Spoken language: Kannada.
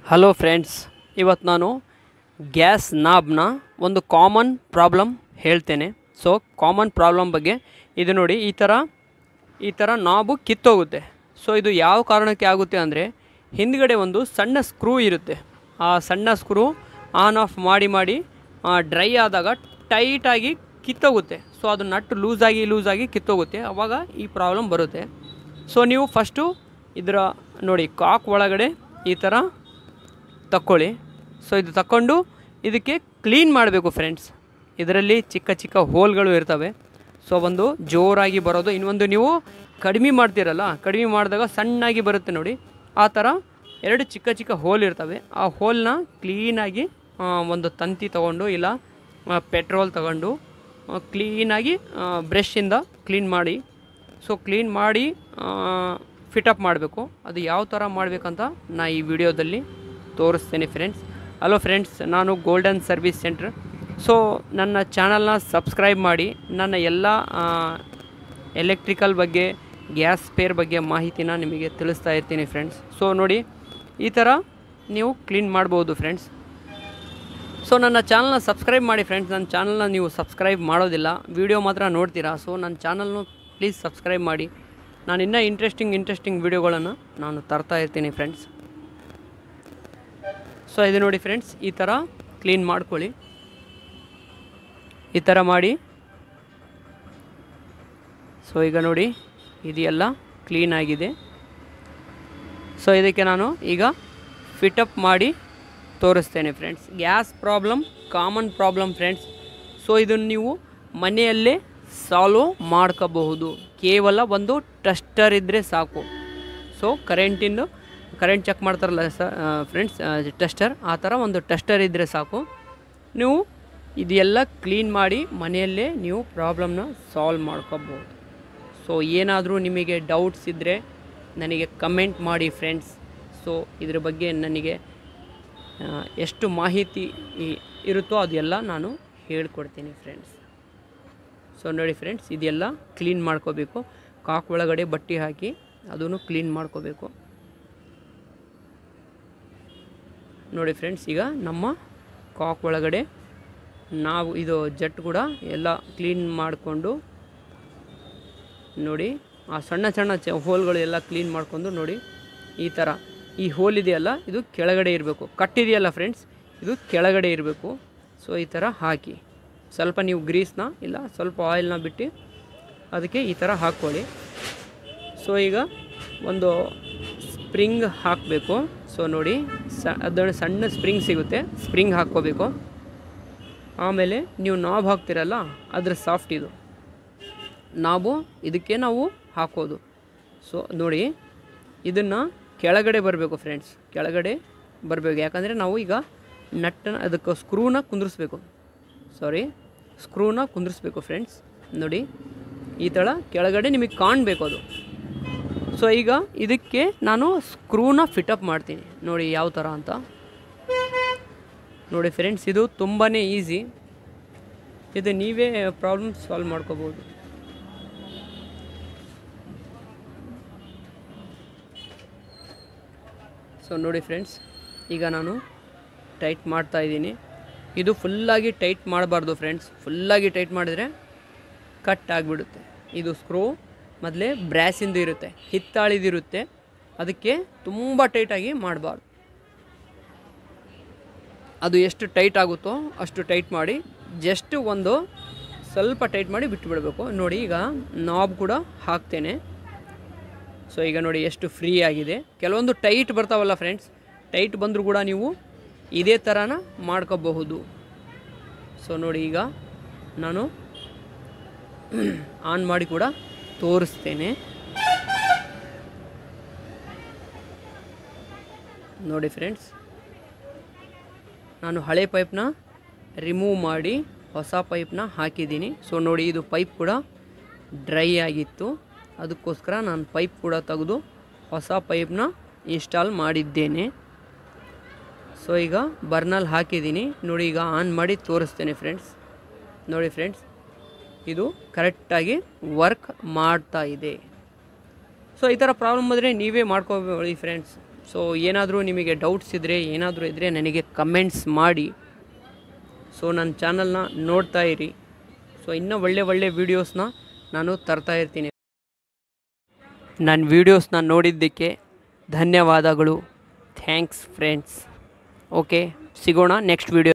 ಹಲೋ ಫ್ರೆಂಡ್ಸ್ ಇವತ್ತು ನಾನು ಗ್ಯಾಸ್ ನಾಬ್ನ ಒಂದು ಕಾಮನ್ ಪ್ರಾಬ್ಲಮ್ ಹೇಳ್ತೇನೆ ಸೊ ಕಾಮನ್ ಪ್ರಾಬ್ಲಮ್ ಬಗ್ಗೆ ಇದು ನೋಡಿ ಈ ಥರ ಈ ಥರ ನಾಬು ಕಿತ್ತೋಗುತ್ತೆ ಸೊ ಇದು ಯಾವ ಕಾರಣಕ್ಕೆ ಆಗುತ್ತೆ ಅಂದರೆ ಹಿಂದ್ಗಡೆ ಒಂದು ಸಣ್ಣ ಸ್ಕ್ರೂ ಇರುತ್ತೆ ಆ ಸಣ್ಣ ಸ್ಕ್ರೂ ಆನ್ ಆಫ್ ಮಾಡಿ ಮಾಡಿ ಡ್ರೈ ಆದಾಗ ಟೈಟಾಗಿ ಕಿತ್ತೋಗುತ್ತೆ ಸೊ ಅದು ನಟ್ಟು ಲೂಸಾಗಿ ಲೂಸಾಗಿ ಕಿತ್ತೋಗುತ್ತೆ ಆವಾಗ ಈ ಪ್ರಾಬ್ಲಮ್ ಬರುತ್ತೆ ಸೊ ನೀವು ಫಸ್ಟು ಇದರ ನೋಡಿ ಕಾಕ್ ಒಳಗಡೆ ಈ ಥರ ತಕ್ಕೊಳ್ಳಿ ಸೊ ಇದು ತಕ್ಕೊಂಡು ಇದಕ್ಕೆ ಕ್ಲೀನ್ ಮಾಡಬೇಕು ಫ್ರೆಂಡ್ಸ್ ಇದರಲ್ಲಿ ಚಿಕ್ಕ ಚಿಕ್ಕ ಹೋಲ್ಗಳು ಇರ್ತವೆ ಸೊ ಒಂದು ಜೋರಾಗಿ ಬರೋದು ಇನ್ನೊಂದು ನೀವು ಕಡಿಮೆ ಮಾಡ್ತೀರಲ್ಲ ಕಡಿಮೆ ಮಾಡಿದಾಗ ಸಣ್ಣಾಗಿ ಬರುತ್ತೆ ನೋಡಿ ಆ ಥರ ಎರಡು ಚಿಕ್ಕ ಚಿಕ್ಕ ಹೋಲ್ ಇರ್ತವೆ ಆ ಹೋಲ್ನ ಕ್ಲೀನಾಗಿ ಆ, ಒಂದು ತಂತಿ ತಗೊಂಡು ಇಲ್ಲ ಪೆಟ್ರೋಲ್ ತಗೊಂಡು ಕ್ಲೀನಾಗಿ ಬ್ರಷಿಂದ ಕ್ಲೀನ್ ಮಾಡಿ ಸೊ ಕ್ಲೀನ್ ಮಾಡಿ ಫಿಟಪ್ ಮಾಡಬೇಕು ಅದು ಯಾವ ಥರ ಮಾಡಬೇಕಂತ ನಾ ಈ ವಿಡಿಯೋದಲ್ಲಿ ತೋರಿಸ್ತೇನೆ ಫ್ರೆಂಡ್ಸ್ ಹಲೋ ಫ್ರೆಂಡ್ಸ್ ನಾನು ಗೋಲ್ಡನ್ ಸರ್ವಿಸ್ ಸೆಂಟ್ರ್ ಸೊ ನನ್ನ ಚಾನಲ್ನ ಸಬ್ಸ್ಕ್ರೈಬ್ ಮಾಡಿ ನನ್ನ ಎಲ್ಲ ಎಲೆಕ್ಟ್ರಿಕಲ್ ಬಗ್ಗೆ ಗ್ಯಾಸ್ ಸ್ಪೇರ್ ಬಗ್ಗೆ ಮಾಹಿತಿನ ನಿಮಗೆ ತಿಳಿಸ್ತಾ ಇರ್ತೀನಿ ಫ್ರೆಂಡ್ಸ್ ಸೊ ನೋಡಿ ಈ ಥರ ನೀವು ಕ್ಲೀನ್ ಮಾಡ್ಬೋದು ಫ್ರೆಂಡ್ಸ್ ಸೊ ನನ್ನ ಚಾನಲ್ನ ಸಬ್ಸ್ಕ್ರೈಬ್ ಮಾಡಿ ಫ್ರೆಂಡ್ಸ್ ನನ್ನ ಚಾನಲ್ನ ನೀವು ಸಬ್ಸ್ಕ್ರೈಬ್ ಮಾಡೋದಿಲ್ಲ ವಿಡಿಯೋ ಮಾತ್ರ ನೋಡ್ತೀರಾ ಸೊ ನನ್ನ ಚಾನಲ್ನು ಪ್ಲೀಸ್ ಸಬ್ಸ್ಕ್ರೈಬ್ ಮಾಡಿ ನಾನು ಇನ್ನೂ ಇಂಟ್ರೆಸ್ಟಿಂಗ್ ಇಂಟ್ರೆಸ್ಟಿಂಗ್ ವಿಡಿಯೋಗಳನ್ನು ನಾನು ತರ್ತಾ ಇರ್ತೀನಿ ಫ್ರೆಂಡ್ಸ್ ಸೊ ಇದು ನೋಡಿ ಫ್ರೆಂಡ್ಸ್ ಈ ಥರ ಕ್ಲೀನ್ ಮಾಡ್ಕೊಳ್ಳಿ ಈ ಥರ ಮಾಡಿ ಸೊ ಈಗ ನೋಡಿ ಇದೆಲ್ಲ ಕ್ಲೀನ್ ಆಗಿದೆ ಸೊ ಇದಕ್ಕೆ ನಾನು ಈಗ ಫಿಟಪ್ ಮಾಡಿ ತೋರಿಸ್ತೇನೆ friends gas problem common problem friends so ಇದನ್ನು ನೀವು ಮನೆಯಲ್ಲೇ ಸಾಲ್ವ್ ಮಾಡ್ಕೋಬಹುದು ಕೇವಲ ಒಂದು ಟಸ್ಟರ್ ಇದ್ದರೆ ಸಾಕು ಸೊ ಕರೆಂಟಿಂದು ಕರೆಂಟ್ ಚೆಕ್ ಮಾಡ್ತಾರಲ್ಲ ಸ ಫ್ರೆಂಡ್ಸ್ ಟೆಸ್ಟರ್ ಆ ಥರ ಒಂದು ಟೆಸ್ಟರ್ ಇದ್ದರೆ ಸಾಕು ನೀವು ಇದೆಲ್ಲ ಕ್ಲೀನ್ ಮಾಡಿ ಮನೆಯಲ್ಲೇ ನೀವು ಪ್ರಾಬ್ಲಮ್ನ ಸಾಲ್ವ್ ಮಾಡ್ಕೋಬೋದು ಸೊ ಏನಾದರೂ ನಿಮಗೆ ಡೌಟ್ಸ್ ಇದ್ದರೆ ನನಗೆ ಕಮೆಂಟ್ ಮಾಡಿ ಫ್ರೆಂಡ್ಸ್ ಸೊ ಇದ್ರ ಬಗ್ಗೆ ನನಗೆ ಆ, ಎಷ್ಟು ಮಾಹಿತಿ ಈ- ಇರುತ್ತೋ ಅದೆಲ್ಲ ನಾನು ಹೇಳ್ಕೊಡ್ತೀನಿ ಫ್ರೆಂಡ್ಸ್ ಸೊ ನೋಡಿ ಫ್ರೆಂಡ್ಸ್ ಇದೆಲ್ಲ ಕ್ಲೀನ್ ಮಾಡ್ಕೋಬೇಕು ಕಾಕ್ ಒಳಗಡೆ ಬಟ್ಟೆ ಹಾಕಿ ಅದನ್ನು ಕ್ಲೀನ್ ಮಾಡ್ಕೋಬೇಕು ನೋಡಿ ಫ್ರೆಂಡ್ಸ್ ಈಗ ನಮ್ಮ ಕಾಕ್ ಒಳಗಡೆ ನಾವು ಇದು ಜಟ್ ಕೂಡ ಎಲ್ಲ ಕ್ಲೀನ್ ಮಾಡಿಕೊಂಡು ನೋಡಿ ಆ ಸಣ್ಣ ಸಣ್ಣ ಚ ಹೋಲ್ಗಳು ಎಲ್ಲ ಕ್ಲೀನ್ ಮಾಡ್ಕೊಂಡು ನೋಡಿ ಈ ಥರ ಈ ಹೋಲ್ ಇದೆಯಲ್ಲ ಇದು ಕೆಳಗಡೆ ಇರಬೇಕು ಕಟ್ಟಿದೆಯಲ್ಲ ಫ್ರೆಂಡ್ಸ್ ಇದು ಕೆಳಗಡೆ ಇರಬೇಕು ಸೊ ಈ ಥರ ಹಾಕಿ ಸ್ವಲ್ಪ ನೀವು ಗ್ರೀಸ್ನ ಇಲ್ಲ ಸ್ವಲ್ಪ ಆಯಿಲ್ನ ಬಿಟ್ಟು ಅದಕ್ಕೆ ಈ ಥರ ಹಾಕ್ಕೊಳ್ಳಿ ಸೊ ಈಗ ಒಂದು ಸ್ಪ್ರಿಂಗ್ ಹಾಕಬೇಕು ಸೊ ನೋಡಿ ಸ ಅದರ ಸಣ್ಣ ಸ್ಪ್ರಿಂಗ್ ಸಿಗುತ್ತೆ ಸ್ಪ್ರಿಂಗ್ ಹಾಕ್ಕೋಬೇಕು ಆಮೇಲೆ ನೀವು ನಾಬ್ ಹಾಕ್ತಿರಲ್ಲ ಅದ್ರ ಸಾಫ್ಟ್ ಇದು ನಾಬು ಇದಕ್ಕೆ ನಾವು ಹಾಕೋದು ಸೊ ನೋಡಿ ಇದನ್ನು ಕೆಳಗಡೆ ಬರಬೇಕು ಫ್ರೆಂಡ್ಸ್ ಕೆಳಗಡೆ ಬರಬೇಕು ಯಾಕಂದರೆ ನಾವು ಈಗ ನಟ್ಟನ ಅದಕ್ಕೆ ಸ್ಕ್ರೂನ ಕುಂದಿರಿಸ್ಬೇಕು ಸಾರಿ ಸ್ಕ್ರೂನ ಕುಂದಿರಿಸ್ಬೇಕು ಫ್ರೆಂಡ್ಸ್ ನೋಡಿ ಈ ಥರ ಕೆಳಗಡೆ ನಿಮಗೆ ಕಾಣಬೇಕು ಅದು ಸೊ ಈಗ ಇದಕ್ಕೆ ನಾನು ಸ್ಕ್ರೂನ ಫಿಟಪ್ ಮಾಡ್ತೀನಿ ನೋಡಿ ಯಾವ ಥರ ಅಂತ ನೋಡಿ ಫ್ರೆಂಡ್ಸ್ ಇದು ತುಂಬಾ ಈಸಿ ಇದು ನೀವೇ ಪ್ರಾಬ್ಲಮ್ ಸಾಲ್ವ್ ಮಾಡ್ಕೋಬೋದು ಸೊ ನೋಡಿ ಫ್ರೆಂಡ್ಸ್ ಈಗ ನಾನು ಟೈಟ್ ಮಾಡ್ತಾ ಇದ್ದೀನಿ ಇದು ಫುಲ್ಲಾಗಿ ಟೈಟ್ ಮಾಡಬಾರ್ದು ಫ್ರೆಂಡ್ಸ್ ಫುಲ್ಲಾಗಿ ಟೈಟ್ ಮಾಡಿದರೆ ಕಟ್ ಆಗಿಬಿಡುತ್ತೆ ಇದು ಸ್ಕ್ರೂ ಮೊದಲೇ ಬ್ರ್ಯಾಸಿಂದು ಇರುತ್ತೆ ಹಿತ್ತಾಳಿದಿರುತ್ತೆ ಅದಕ್ಕೆ ತುಂಬ ಟೈಟಾಗಿ ಮಾಡಬಾರ್ದು ಅದು ಎಷ್ಟು ಟೈಟ್ ಆಗುತ್ತೋ ಅಷ್ಟು ಟೈಟ್ ಮಾಡಿ ಜಸ್ಟ್ ಒಂದು ಸ್ವಲ್ಪ ಟೈಟ್ ಮಾಡಿ ಬಿಟ್ಟು ಬಿಡಬೇಕು ನೋಡಿ ಈಗ ನಾಬ್ ಕೂಡ ಹಾಕ್ತೇನೆ ಸೊ ಈಗ ನೋಡಿ ಎಷ್ಟು ಫ್ರೀ ಆಗಿದೆ ಕೆಲವೊಂದು ಟೈಟ್ ಬರ್ತಾವಲ್ಲ ಫ್ರೆಂಡ್ಸ್ ಟೈಟ್ ಬಂದರೂ ಕೂಡ ನೀವು ಇದೇ ಥರನ ಮಾಡ್ಕೋಬಹುದು ಸೊ ನೋಡಿ ಈಗ ನಾನು ಆನ್ ಮಾಡಿ ಕೂಡ ತೋರಿಸ್ತೇನೆ ನೋಡಿ ಫ್ರೆಂಡ್ಸ್ ನಾನು ಹಳೆ ಪೈಪ್ನ ರಿಮೂವ್ ಮಾಡಿ ಹೊಸ ಪೈಪ್ನ ಹಾಕಿದ್ದೀನಿ ಸೊ ನೋಡಿ ಇದು ಪೈಪ್ ಕೂಡ ಡ್ರೈ ಆಗಿತ್ತು ಅದಕ್ಕೋಸ್ಕರ ನಾನು ಪೈಪ್ ಕೂಡ ತೆಗೆದು ಹೊಸ ಪೈಪ್ನ ಇನ್ಸ್ಟಾಲ್ ಮಾಡಿದ್ದೇನೆ ಸೊ ಈಗ ಬರ್ನಲ್ ಹಾಕಿದ್ದೀನಿ ನೋಡಿ ಈಗ ಆನ್ ಮಾಡಿ ತೋರಿಸ್ತೇನೆ ಫ್ರೆಂಡ್ಸ್ ನೋಡಿ ಫ್ರೆಂಡ್ಸ್ ಇದು ಕರೆಕ್ಟಾಗಿ ವರ್ಕ್ ಮಾಡ್ತಾ ಇದೆ ಸೊ ಈ ಥರ ಪ್ರಾಬ್ಲಮ್ ಬಂದರೆ ನೀವೇ ಮಾಡ್ಕೋಬೇಡಿ ಫ್ರೆಂಡ್ಸ್ ಸೊ ಏನಾದರೂ ನಿಮಗೆ ಡೌಟ್ಸ್ ಇದ್ದರೆ ಏನಾದರೂ ಇದ್ದರೆ ನನಗೆ ಕಮೆಂಟ್ಸ್ ಮಾಡಿ ಸೊ ನನ್ನ ಚಾನಲ್ನ ನೋಡ್ತಾ ಇರಿ ಸೊ ಇನ್ನೂ ಒಳ್ಳೆ ಒಳ್ಳೆ ವೀಡಿಯೋಸ್ನ ನಾನು ತರ್ತಾ ಇರ್ತೀನಿ ನನ್ನ ವೀಡಿಯೋಸ್ನ ನೋಡಿದ್ದಕ್ಕೆ ಧನ್ಯವಾದಗಳು ಥ್ಯಾಂಕ್ಸ್ ಫ್ರೆಂಡ್ಸ್ ಓಕೆ ಸಿಗೋಣ ನೆಕ್ಸ್ಟ್ ವೀಡಿಯೋ